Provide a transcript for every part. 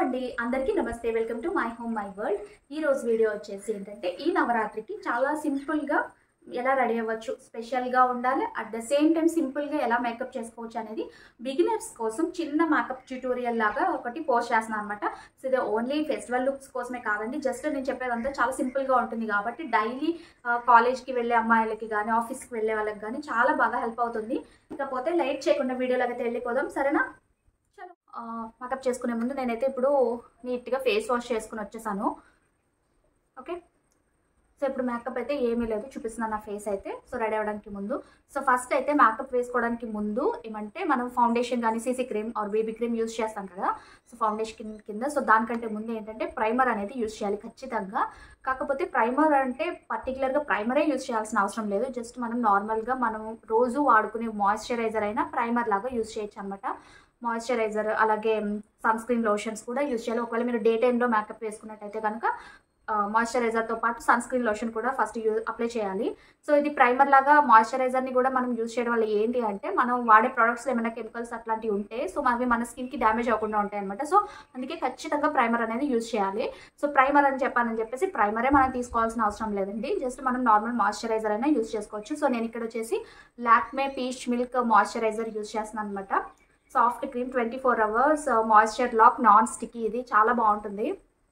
అండి అందరికీ నమస్తే welcome to my home my world ఈ రోజు వీడియో వచ్చేసి ఏంటంటే ఈ నవరాత్రికి చాలా సింపుల్గా ఎలా రెడీ అవ్వచ్చు స్పెషల్గా ఉండాలి అట్ ద సేమ్ టైం సింపుల్గా ఎలా మేకప్ చేసుకోవచ్చు అనేది బిగినర్స్ కోసం చిన్న మేకప్ ట్యూటోరియల్ లాగా ఒకటి పోస్ట్ చేస్తున్నాను అనమాట సో ఇది ఓన్లీ ఫెస్టివల్ లుక్స్ కోసమే కాదండి జస్ట్ నేను చెప్పేదంతా చాలా సింపుల్గా ఉంటుంది కాబట్టి డైలీ కాలేజ్కి వెళ్ళే అమ్మాయిలకి కానీ ఆఫీస్కి వెళ్ళే వాళ్ళకి కానీ చాలా బాగా హెల్ప్ అవుతుంది ఇకపోతే లైట్ చేయకుండా వీడియోలోకి అయితే వెళ్ళిపోదాం సరేనా చలో మేకప్ చేసుకునే ముందు నేనైతే ఇప్పుడు నీట్గా ఫేస్ వాష్ చేసుకుని వచ్చేసాను ఓకే సో ఇప్పుడు మేకప్ అయితే ఏమీ లేదు చూపిస్తున్నాను నా ఫేస్ అయితే సో రెడీ అవ్వడానికి ముందు సో ఫస్ట్ అయితే మేకప్ వేసుకోవడానికి ముందు ఏమంటే మనం ఫౌండేషన్ కానీ CC cream or baby cream use చేస్తాం కదా సో ఫౌండేషన్ కింద సో దానికంటే ముందు ఏంటంటే ప్రైమర్ అనేది యూస్ చేయాలి ఖచ్చితంగా కాకపోతే ప్రైమర్ అంటే పర్టికులర్గా ప్రైమరే యూస్ చేయాల్సిన అవసరం లేదు జస్ట్ మనం నార్మల్గా మనం రోజు వాడుకునే మాయిశ్చరైజర్ అయినా ప్రైమర్ లాగా యూస్ చేయొచ్చు అనమాట మాయిశ్చరైజర్ అలాగే సన్ స్క్రీన్ లోషన్స్ కూడా యూస్ చేయాలి ఒకవేళ మీరు డే టైంలో మేకప్ వేసుకున్నట్టయితే కనుక మాయిశ్చరైజర్తో పాటు సన్ స్క్రీన్ లోషన్ కూడా ఫస్ట్ యూ అప్లై చేయాలి సో ఇది ప్రైమర్ లాగా మాయిశ్చరైజర్ని కూడా మనం యూజ్ చేయడం వల్ల ఏంటి అంటే మనం వాడే ప్రొడక్ట్స్లో ఏమైనా కెమికల్స్ అట్లాంటివి ఉంటే సో అవి మన స్కిన్కి డ్యామేజ్ అవ్వకుండా ఉంటాయి అనమాట సో అందుకే ఖచ్చితంగా ప్రైమర్ అనేది యూజ్ చేయాలి సో ప్రైమర్ అని చెప్పానని చెప్పేసి ప్రైమరే మనం తీసుకోవాల్సిన అవసరం లేదండి జస్ట్ మనం నార్మల్ మాయిశ్చరైజర్ అయినా యూజ్ చేసుకోవచ్చు సో నేను ఇక్కడ వచ్చేసి Lakme peach milk moisturiser use చేస్తున్నాను అనమాట soft cream twenty four hours moisture lock non sticky ఇది చాలా బాగుంటుంది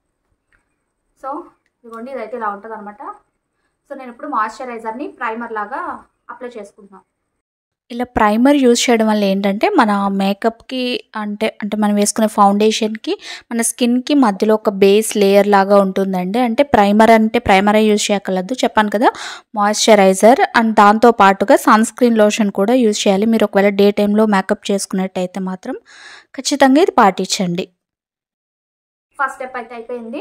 సో ఇదిగోండి ఇదైతే ఇలా ఉంటుంది అనమాట సో నేను ఇప్పుడు మాయిశ్చరైజర్ని ప్రైమర్ లాగా అప్లై చేసుకుంటున్నాను ఇలా ప్రైమర్ యూజ్ చేయడం వల్ల ఏంటంటే మన మేకప్కి అంటే అంటే మనం వేసుకునే ఫౌండేషన్కి మన స్కిన్కి మధ్యలో ఒక బేస్ లేయర్ లాగా ఉంటుందండి అంటే ప్రైమర్ అంటే ప్రైమరే యూజ్ చేయగలదు చెప్పాను కదా మాయిశ్చరైజర్ అండ్ దాంతో పాటుగా సన్ స్క్రీన్ లోషన్ కూడా యూజ్ చేయాలి మీరు ఒకవేళ డే టైంలో మేకప్ చేసుకున్నట్టయితే మాత్రం ఖచ్చితంగా ఇది పాటించండి ఫస్ట్ స్టెప్ అయితే అయిపోయింది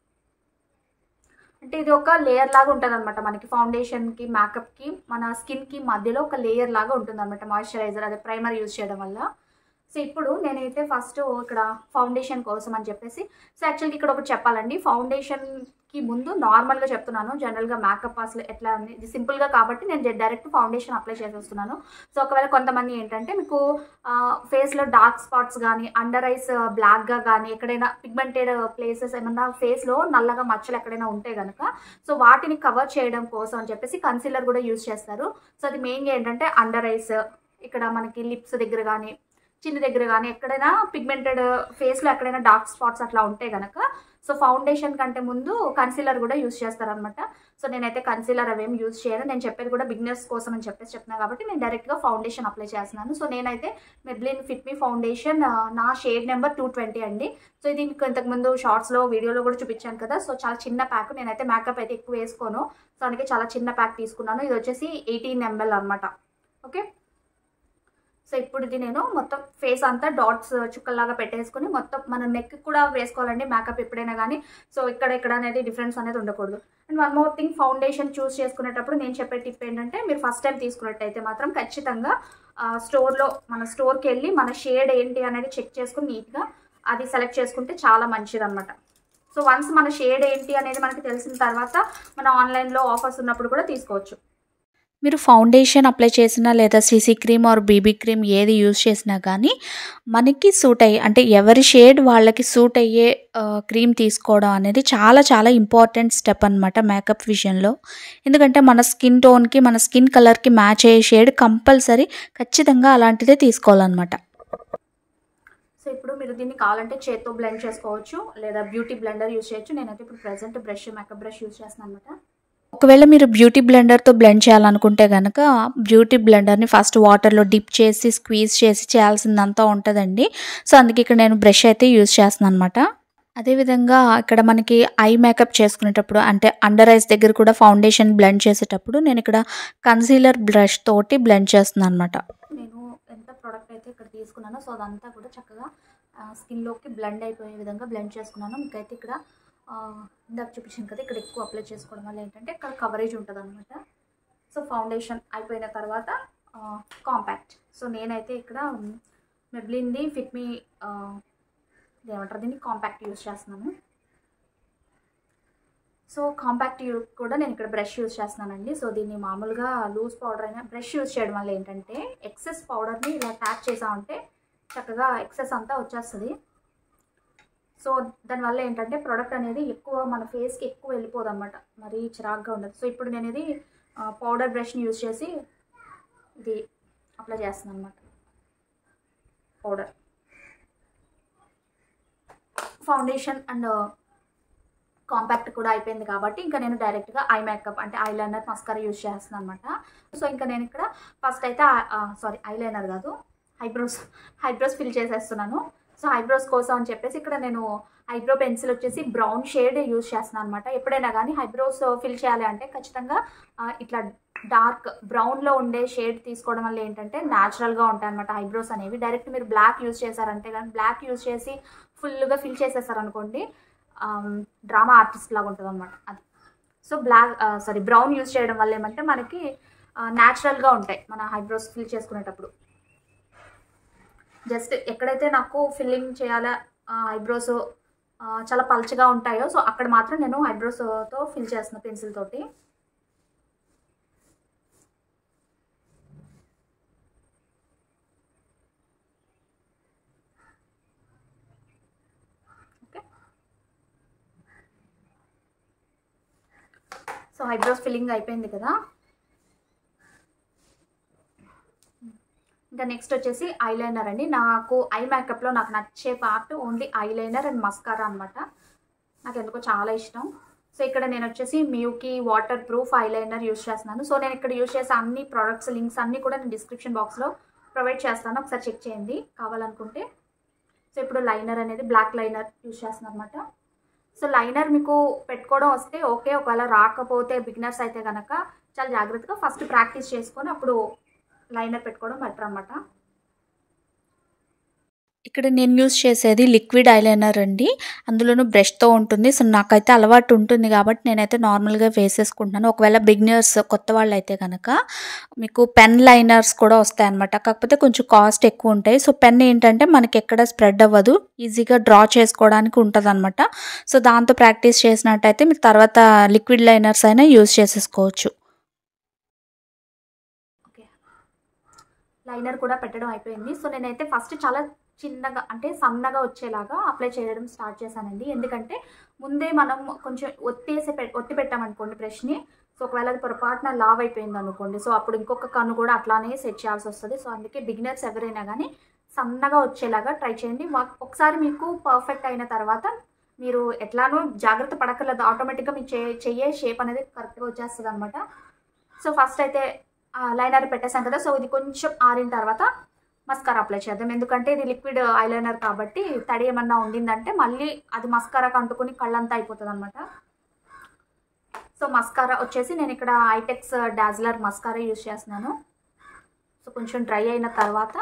అంటే ఇది ఒక లేయర్ లాగా ఉంటుంది అనమాట మనకి ఫౌండేషన్కి మేకప్కి మన స్కిన్కి మధ్యలో ఒక లేయర్ లాగా ఉంటుంది అనమాట మాయిశ్చరైజర్ అదే ప్రైమర్ యూజ్ చేయడం వల్ల సో ఇప్పుడు నేనైతే ఫస్ట్ ఇక్కడ ఫౌండేషన్ కోసం అని చెప్పేసి సో యాక్చువల్గా ఇక్కడ ఒకటి చెప్పాలండి ఫౌండేషన్కి ముందు నార్మల్గా చెప్తున్నాను జనరల్గా మేకప్ అసలు ఎట్లా ఉంది ఇది సింపుల్గా కాబట్టి నేను డైరెక్ట్ ఫౌండేషన్ అప్లై చేసేస్తున్నాను సో ఒకవేళ కొంతమంది ఏంటంటే మీకు ఫేస్లో డార్క్ స్పాట్స్ కానీ అండర్ ఐస్ బ్లాక్గా కానీ ఎక్కడైనా పిగ్మెంటెడ్ ప్లేసెస్ ఏమన్నా ఫేస్లో నల్లగా మచ్చలు ఎక్కడైనా ఉంటే కనుక సో వాటిని కవర్ చేయడం కోసం అని చెప్పేసి కన్సీలర్ కూడా యూజ్ చేస్తారు సో అది మెయిన్గా ఏంటంటే అండర్ ఐస్ ఇక్కడ మనకి లిప్స్ దగ్గర కానీ చిన్న దగ్గర కానీ ఎక్కడైనా పిగ్మెంటెడ్ ఫేస్లో ఎక్కడైనా డార్క్ స్పాట్స్ అట్లా ఉంటే కనుక సో ఫౌండేషన్ కంటే ముందు కన్సీలర్ కూడా యూజ్ చేస్తారనమాట సో నేనైతే కన్సీలర్ అవేం యూజ్ చేయను నేను చెప్పేది కూడా బిగినర్స్ కోసం అని చెప్పేసి చెప్తున్నా కాబట్టి నేను డైరెక్ట్గా ఫౌండేషన్ అప్లై చేస్తున్నాను సో నేనైతే మెబ్లిన్ ఫిట్ మీ ఫౌండేషన్ నా షేడ్ నెంబర్ టూ ట్వంటీ అండి సో ఇది మీకు ఇంతకుముందు షార్ట్స్లో వీడియోలో కూడా చూపించాను కదా సో చాలా చిన్న ప్యాక్ నేనైతే మేకప్ అయితే ఎక్కువ వేసుకోను సో అందుకే చాలా చిన్న ప్యాక్ తీసుకున్నాను ఇది వచ్చేసి ఎయిటీన్ ఎంఎల్ అనమాట ఓకే సో ఇప్పుడు ఇది నేను మొత్తం ఫేస్ అంతా డాట్స్ చుక్కల్లాగా పెట్టేసుకుని మొత్తం మన నెక్ కూడా వేసుకోవాలండి మేకప్ ఎప్పుడైనా కానీ సో ఇక్కడ ఇక్కడ అనేది డిఫరెన్స్ అనేది ఉండకూడదు and one more thing foundation choose చేసుకునేటప్పుడు నేను చెప్పే టిప్ ఏంటంటే మీరు ఫస్ట్ టైం తీసుకున్నట్టయితే మాత్రం ఖచ్చితంగా స్టోర్లో మన స్టోర్కి వెళ్ళి మన షేడ్ ఏంటి అనేది చెక్ చేసుకుని నీట్గా అది సెలెక్ట్ చేసుకుంటే చాలా మంచిది అనమాట సో వన్స్ మన షేడ్ ఏంటి అనేది మనకి తెలిసిన తర్వాత మన ఆన్లైన్లో ఆఫర్స్ ఉన్నప్పుడు కూడా తీసుకోవచ్చు మీరు ఫౌండేషన్ అప్లై చేసినా లేదా CC cream or BB cream ఏది యూజ్ చేసినా కానీ మనకి సూట్ అయ్యే అంటే ఎవరి షేడ్ వాళ్ళకి సూట్ అయ్యే క్రీమ్ తీసుకోవడం అనేది చాలా చాలా ఇంపార్టెంట్ స్టెప్ అనమాట మేకప్ విషయంలో ఎందుకంటే మన స్కిన్ టోన్కి మన స్కిన్ కలర్కి మ్యాచ్ అయ్యే షేడ్ కంపల్సరీ ఖచ్చితంగా అలాంటిదే తీసుకోవాలన్నమాట సో ఇప్పుడు మీరు దీన్ని కావాలంటే చేత్తో బ్లెండ్ చేసుకోవచ్చు లేదా బ్యూటీ బ్లెండర్ యూజ్ చేయొచ్చు నేనైతే ఇప్పుడు present brush makeup brush use చేస్తున్నాను అనమాట ఒకవేళ మీరు బ్యూటీ బ్లెండర్తో బ్లెండ్ చేయాలనుకుంటే కనుక బ్యూటీ బ్లెండర్ని ఫస్ట్ వాటర్లో డిప్ చేసి స్క్వీజ్ చేసి చేయాల్సిందంతా ఉంటుందండి సో అందుకే ఇక్కడ నేను బ్రష్ అయితే యూజ్ చేస్తున్నాను అనమాట అదేవిధంగా ఇక్కడ మనకి ఐ మేకప్ చేసుకునేటప్పుడు అంటే అండర్ ఐస్ దగ్గర కూడా ఫౌండేషన్ బ్లెండ్ చేసేటప్పుడు నేను ఇక్కడ కన్సీలర్ బ్రష్ తోటి బ్లెండ్ చేస్తున్నాను అనమాట నేను ఎంత ప్రోడక్ట్ అయితే ఇక్కడ తీసుకున్నానో సో అదంతా కూడా చక్కగా స్కిన్లోకి బ్లెండ్ అయిపోయే విధంగా బ్లెండ్ చేసుకున్నాను మీకైతే ఇక్కడ ఇందాక చూపించాను కదా ఇక్కడ ఎక్కువ అప్లై చేసుకోవడం వల్ల ఏంటంటే ఇక్కడ కవరేజ్ ఉంటుంది అనమాట సో ఫౌండేషన్ అయిపోయిన తర్వాత కాంపాక్ట్ సో నేనైతే ఇక్కడ మెబ్లిన్ది ఫిట్ మీ ఏమంటారు దీన్ని కాంపాక్ట్ యూస్ చేస్తున్నాను సో కాంపాక్ట్ కూడా నేను ఇక్కడ బ్రష్ యూజ్ చేస్తున్నానండి సో దీన్ని మామూలుగా లూజ్ పౌడర్ అయినా బ్రష్ యూజ్ చేయడం వల్ల ఏంటంటే ఎక్సెస్ పౌడర్ని ఇలా ట్యాప్ చేసామంటే చక్కగా ఎక్సెస్ అంతా వచ్చేస్తుంది సో దానివల్ల ఏంటంటే ప్రోడక్ట్ అనేది ఎక్కువ మన ఫేస్కి ఎక్కువ వెళ్ళిపోదు అనమాట మరీ చిరాగ్గా ఉండదు సో ఇప్పుడు నేను ఇది పౌడర్ బ్రష్ని యూజ్ చేసి ఇది అప్లై చేస్తున్నాను అనమాట పౌడర్ ఫౌండేషన్ అండ్ కాంపాక్ట్ కూడా అయిపోయింది కాబట్టి ఇంకా నేను డైరెక్ట్గా ఐ మేకప్ అంటే ఐ లైనర్ మస్కారా యూజ్ చేస్తున్నాను అనమాట సో ఇంకా నేను ఇక్కడ ఫస్ట్ అయితే సారీ ఐ లైనర్ కాదు ఐబ్రోస్ ఐబ్రోస్ ఫిల్ చేసేస్తున్నాను సో ఐబ్రోస్ కోసం అని చెప్పేసి ఇక్కడ నేను ఐబ్రో పెన్సిల్ వచ్చేసి బ్రౌన్ షేడ్ యూజ్ చేస్తున్నాను అనమాట ఎప్పుడైనా కానీ ఐబ్రోస్ ఫిల్ చేయాలి అంటే ఖచ్చితంగా ఆ, ఇట్లా డార్క్ బ్రౌన్లో ఉండే షేడ్ తీసుకోవడం వల్ల ఏంటంటే న్యాచురల్గా ఉంటాయి అనమాట ఐబ్రోస్ అనేవి డైరెక్ట్ మీరు బ్లాక్ యూజ్ చేశారంటే కానీ బ్లాక్ యూజ్ చేసి ఫుల్గా ఫిల్ చేసేసారనుకోండి డ్రామా ఆర్టిస్ట్ లాగా ఉంటుంది అనమాట అది so black sorry brown use చేయడం వల్ల ఏమంటే మనకి న్యాచురల్గా ఉంటాయి మన ఐబ్రోస్ ఫిల్ చేసుకునేటప్పుడు జస్ట్ ఎక్కడైతే నాకు ఫిల్లింగ్ చేయాలా ఐబ్రోస్ చాలా పల్చగా ఉంటాయో సో అక్కడ మాత్రం నేను ఐబ్రోస్తో ఫిల్ చేస్తున్నాను పెన్సిల్ తోటి ఓకే సో ఐబ్రోస్ ఫిల్లింగ్ అయిపోయింది కదా ఇంకా నెక్స్ట్ వచ్చేసి ఐలైనర్ అండి నాకు ఐ మేకప్లో నాకు నచ్చే part only eyeliner and mascara అనమాట నాకు ఎందుకో చాలా ఇష్టం సో ఇక్కడ నేను వచ్చేసి మ్యూకి వాటర్ ప్రూఫ్ ఐలైనర్ యూస్ చేస్తున్నాను సో నేను ఇక్కడ యూస్ చేసే అన్ని ప్రోడక్ట్స్ లింక్స్ అన్నీ కూడా నేను డిస్క్రిప్షన్ బాక్స్లో ప్రొవైడ్ చేస్తాను ఒకసారి చెక్ చేయండి కావాలనుకుంటే సో ఇప్పుడు లైనర్ అనేది బ్లాక్ లైనర్ యూస్ చేస్తున్నాను అనమాట సో లైనర్ మీకు పెట్టుకోవడం వస్తే ఓకే ఒకవేళ రాకపోతే బిగినర్స్ అయితే కనుక చాలా జాగ్రత్తగా ఫస్ట్ ప్రాక్టీస్ చేసుకొని అప్పుడు లైనర్ పెట్టుకోవడం బెటర్ అనమాట ఇక్కడ నేను యూస్ చేసేది లిక్విడ్ ఐలైనర్ అండి అందులోనూ బ్రష్తో ఉంటుంది సో నాకైతే అలవాటు ఉంటుంది కాబట్టి నేనైతే నార్మల్గా వేసేసుకుంటున్నాను ఒకవేళ బిగినర్స్ కొత్త వాళ్ళు అయితే కనుక మీకు పెన్ లైనర్స్ కూడా వస్తాయి అనమాట కాకపోతే కొంచెం కాస్ట్ ఎక్కువ ఉంటాయి సో పెన్ ఏంటంటే మనకి ఎక్కడ స్ప్రెడ్ అవ్వదు ఈజీగా డ్రా చేసుకోవడానికి ఉంటుంది అనమాట సో దాంతో ప్రాక్టీస్ చేసినట్టయితే మీరు తర్వాత లిక్విడ్ లైనర్స్ అయినా యూస్ చేసేసుకోవచ్చు ఓకే లైనర్ కూడా పెట్టడం అయిపోయింది సో నేనైతే ఫస్ట్ చాలా చిన్నగా అంటే సన్నగా వచ్చేలాగా అప్లై చేయడం స్టార్ట్ చేశానండి ఎందుకంటే ముందే మనం కొంచెం ఒత్తేసి పె ఒత్తి పెట్టామనుకోండి బ్రష్ని సో ఒకవేళ అది పొరపాటున లావ్ అయిపోయింది అనుకోండి సో అప్పుడు ఇంకొక కన్ను కూడా అట్లానే సెట్ చేయాల్సి వస్తుంది సో అందుకే బిగినర్స్ ఎవరైనా కానీ సన్నగా వచ్చేలాగా ట్రై చేయండి వా- ఒకసారి మీకు పర్ఫెక్ట్ అయిన తర్వాత మీరు ఎట్లానో జాగ్రత్త పడక్కర్లేదు ఆటోమేటిక్గా మీ చే చెయ్యే షేప్ అనేది కరెక్ట్గా వచ్చేస్తుంది అనమాట సో ఫస్ట్ అయితే లైనర్ పెట్టేసాం కదా సో ఇది కొంచెం ఆరిన తర్వాత మస్కారా అప్లై చేద్దాం ఎందుకంటే ఇది లిక్విడ్ ఐలైనర్ కాబట్టి తడి ఏమన్నా ఉండిందంటే మళ్ళీ అది మస్కారాకి అంటుకుని కళ్ళంతా అయిపోతుంది అనమాట సో మస్కారా వచ్చేసి నేను ఇక్కడ ఐటెక్స్ డాజ్లర్ మస్కారా యూస్ చేస్తున్నాను సో కొంచెం డ్రై అయిన తర్వాత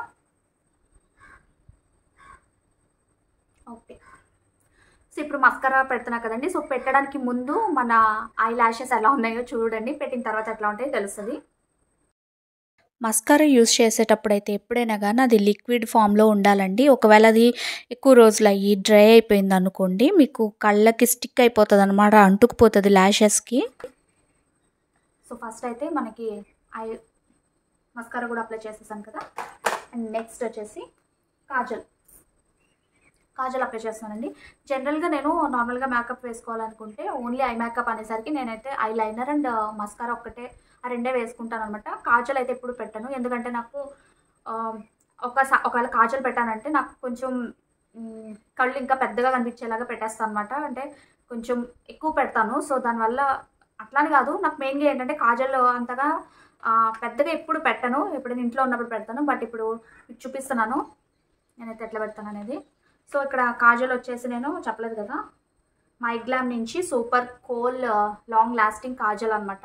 ఓకే సో ఇప్పుడు మస్కరా పెడుతున్నా కదండి సో పెట్టడానికి ముందు మన ఐ లాషెస్ ఎలా ఉన్నాయో చూడండి పెట్టిన తర్వాత ఎట్లా ఉంటాయో తెలుస్తుంది మస్కారా యూస్ చేసేటప్పుడు అయితే ఎప్పుడైనా కానీ అది లిక్విడ్ ఫామ్లో ఉండాలండి ఒకవేళ అది ఎక్కువ రోజులు అయ్యి డ్రై అయిపోయింది అనుకోండి మీకు కళ్ళకి స్టిక్ అయిపోతుంది అనమాట అంటుకుపోతుంది ల్యాషెస్కి సో ఫస్ట్ అయితే మనకి ఐ మస్కారా కూడా అప్లై చేసేసాను కదా అండ్ నెక్స్ట్ వచ్చేసి కాజల్ కాజల్ అప్లై చేస్తున్నానండి జనరల్గా నేను నార్మల్గా మేకప్ వేసుకోవాలనుకుంటే ఓన్లీ ఐ మేకప్ అనేసరికి నేనైతే ఐ లైనర్ అండ్ మస్కారా ఒక్కటే ఆ రెండే వేసుకుంటాను అనమాట కాజల్ అయితే ఎప్పుడు పెట్టను ఎందుకంటే నాకు ఆ, ఒకసా- ఒకవేళ కాజల్ పెట్టానంటే నాకు కొంచెం మ్, కళ్ళు ఇంకా పెద్దగా కనిపించేలాగా పెట్టేస్తాను అనమాట అంటే కొంచెం ఎక్కువ పెడతాను సో దానివల్ల అట్లానే కాదు నాకు మెయిన్గా ఏంటంటే కాజల్ అంతగా ఆ, పెద్దగా ఎప్పుడు పెట్టను ఎప్పుడు ఇంట్లో ఉన్నప్పుడు పెడతాను బట్ ఇప్పుడు మీకు చూపిస్తున్నాను నేనైతే ఎట్లా పెడతాను అనేది సో ఇక్కడ కాజల్ వచ్చేసి నేను చెప్పలేదు కదా మైగ్లామ్ నుంచి super kohl long lasting kajal అనమాట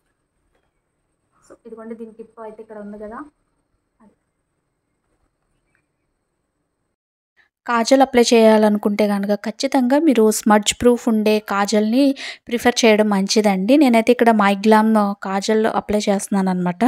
సో ఇదిగోండి దీని టిప్ అయితే ఇక్కడ ఉంది కదా కాజల్ అప్లై చేయాలనుకుంటే కనుక ఖచ్చితంగా మీరు స్మడ్జ్ ప్రూఫ్ ఉండే కాజల్ని ప్రిఫర్ చేయడం మంచిదండి నేనైతే ఇక్కడ మైగ్లామ్ కాజల్ అప్లై చేస్తున్నాను అనమాట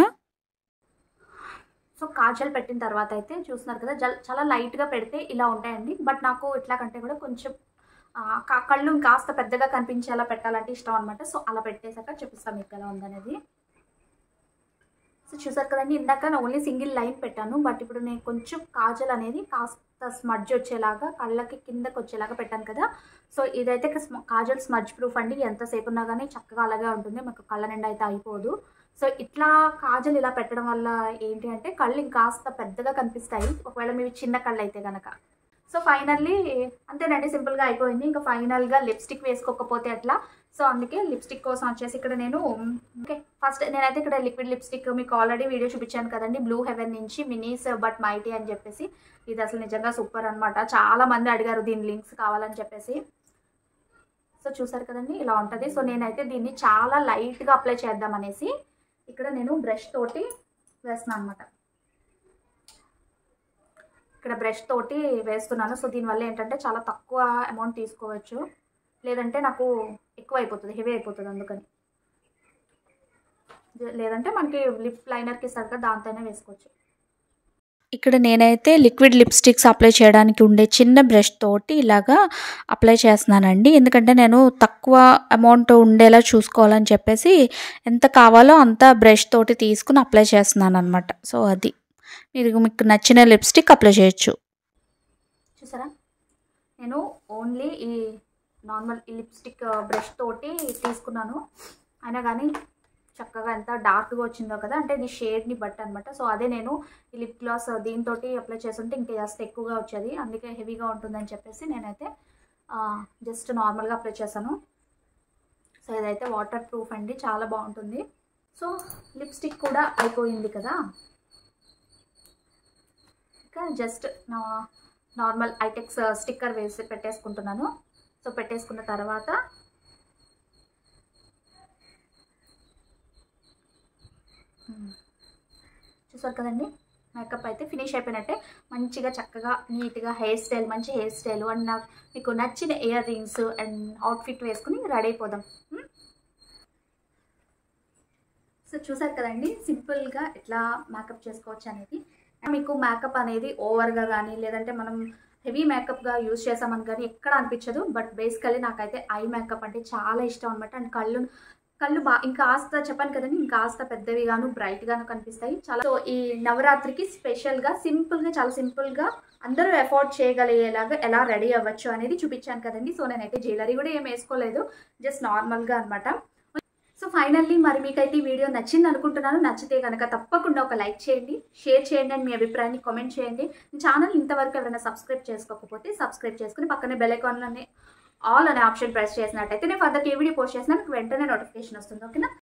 సో కాజల్ పెట్టిన తర్వాత అయితే చూస్తున్నారు కదా జల్ చాలా లైట్గా పెడితే ఇలా ఉంటాయండి బట్ నాకు ఇట్లా కంటే కూడా కొంచెం ఆ, క- కళ్ళు కాస్త పెద్దగా కనిపించేలా పెట్టాలంటే ఇష్టం అనమాట సో అలా పెట్టేశాక చూపిస్తాను మీకు ఎలా ఉందనేది సో చూసారు కదండి ఇందాక నా ఓన్లీ సింగిల్ లైన్ పెట్టాను బట్ ఇప్పుడు నేను కొంచెం కాజల్ అనేది కాస్త స్మడ్జ్ వచ్చేలాగా కళ్ళకి కిందకి వచ్చేలాగా పెట్టాను కదా సో ఇదైతే స్మ- కాజల్ స్మడ్జ్ ప్రూఫ్ అండి ఎంతసేపు ఉన్నా కానీ చక్కగా అలాగే ఉంటుంది మీకు కళ్ళ నిండా అయితే అయిపోదు సో ఇట్లా కాజల్ ఇలా పెట్టడం వల్ల ఏంటి అంటే కళ్ళు ఇంకాస్త పెద్దగా కనిపిస్తాయి ఒకవేళ మీవి చిన్న కళ్ళు అయితే కనుక సో ఫైనల్లీ అంతేనండి సింపుల్గా అయిపోయింది ఇంకా ఫైనల్గా లిప్స్టిక్ వేసుకోకపోతే అట్లా సో అందుకే లిప్స్టిక్ కోసం వచ్చేసి ఇక్కడ నేను ఓకే ఫస్ట్ నేనైతే ఇక్కడ లిక్విడ్ లిప్స్టిక్ మీకు ఆల్రెడీ వీడియో చూపించాను కదండి బ్లూ హెవెన్ నుంచి మినీస్ బట్ మైటీ అని చెప్పేసి ఇది అసలు నిజంగా సూపర్ అనమాట చాలా మంది అడిగారు దీని లింక్స్ కావాలని చెప్పేసి సో చూసారు కదండి ఇలా ఉంటుంది సో నేనైతే దీన్ని చాలా లైట్గా అప్లై చేద్దాం అనేసి ఇక్కడ నేను బ్రష్ తోటి వేస్తున్నాను అనమాట ఇక్కడ బ్రష్ తోటి వేస్తున్నాను సో దీనివల్ల ఏంటంటే చాలా తక్కువ అమౌంట్ తీసుకోవచ్చు లేదంటే నాకు ఎక్కువ అయిపోతుంది హెవీ అయిపోతుంది అందుకని లేదంటే మనకి లిప్ లైనర్కి ఇస్తారు కదా దాంతోనే వేసుకోవచ్చు ఇక్కడ నేనైతే లిక్విడ్ లిప్స్టిక్స్ అప్లై చేయడానికి ఉండే చిన్న బ్రష్ తోటి ఇలాగా అప్లై చేస్తున్నానండి ఎందుకంటే నేను తక్కువ అమౌంట్ ఉండేలా చూసుకోవాలని చెప్పేసి ఎంత కావాలో అంత బ్రష్ తోటి తీసుకుని అప్లై చేస్తున్నాను అనమాట సో అది మీరు మీకు నచ్చిన లిప్స్టిక్ అప్లై చేయొచ్చు చూసారా నేను ఓన్లీ ఈ నార్మల్ ఈ లిప్స్టిక్ బ్రష్ తోటి తీసుకున్నాను అయినా కానీ చక్కగా ఎంత డార్క్గా వచ్చిందో కదా అంటే ఇది షేడ్ని బట్టి అనమాట సో అదే నేను ఈ లిప్ గ్లాస్ దీంతో అప్లై చేస్తుంటే ఇంకా జస్ట్ ఎక్కువగా వచ్చేది అందుకే హెవీగా ఉంటుందని చెప్పేసి నేనైతే జస్ట్ నార్మల్గా అప్లై చేశాను సో ఇదైతే వాటర్ ప్రూఫ్ అండి చాలా బాగుంటుంది సో లిప్స్టిక్ కూడా అయిపోయింది కదా ఇంకా జస్ట్ నా నార్మల్ ఐటెక్స్ స్టిక్కర్ వేసి పెట్టేసుకుంటున్నాను సో పెట్టేసుకున్న తర్వాత మ్మ్. చూసారు కదండి మేకప్ అయితే ఫినిష్ అయిపోయినట్టే మంచిగా చక్కగా నీట్గా హెయిర్ స్టైల్ మంచి హెయిర్ స్టైల్ అండ్ నాకు మీకు నచ్చిన ఇయర్ రింగ్స్ అండ్ అవుట్ఫిట్ వేసుకుని రెడీ అయిపోదాం మ్మ్? సో చూసారు కదండి సింపుల్గా ఎట్లా మేకప్ చేసుకోవచ్చు అనేది మీకు మేకప్ అనేది ఓవర్గా కానీ లేదంటే మనం హెవీ మేకప్గా యూజ్ చేసామని కానీ ఎక్కడ అనిపించదు బట్ బేసికలీ నాకైతే ఐ మేకప్ అంటే చాలా ఇష్టం అనమాట అండ్ కళ్ళు కళ్ళు బా ఇంకా కాస్త చెప్పాను కదండి ఇంకా కాస్త పెద్దవి గాను బ్రైట్ గాను కనిపిస్తాయి చాలా సో ఈ నవరాత్రికి స్పెషల్గా సింపుల్గా చాలా సింపుల్గా అందరూ ఎఫోర్డ్ చేయగలిగేలాగా ఎలా రెడీ అవ్వచ్చు అనేది చూపించాను కదండి సో నేనైతే జ్యువెలరీ కూడా ఏం వేసుకోలేదు జస్ట్ నార్మల్గా అనమాట సో ఫైనల్లీ మరి మీకైతే ఈ వీడియో నచ్చింది అనుకుంటున్నాను నచ్చితే కనుక తప్పకుండా ఒక లైక్ చేయండి షేర్ చేయండి అండ్ మీ అభిప్రాయాన్ని కామెంట్ చేయండి ఛానల్ ఇంతవరకు ఎవరైనా సబ్స్క్రైబ్ చేసుకోకపోతే సబ్స్క్రైబ్ చేసుకుని పక్కనే బెల్ ఐకాన్లోనే ఆల్ అనే ఆప్షన్ ప్రెస్ చేసినట్టయితే నేను ఫర్దర్ ఏ వీడియో పోస్ట్ చేసినా మీకు వెంటనే నోటిఫికేషన్ వస్తుంది ఓకేనా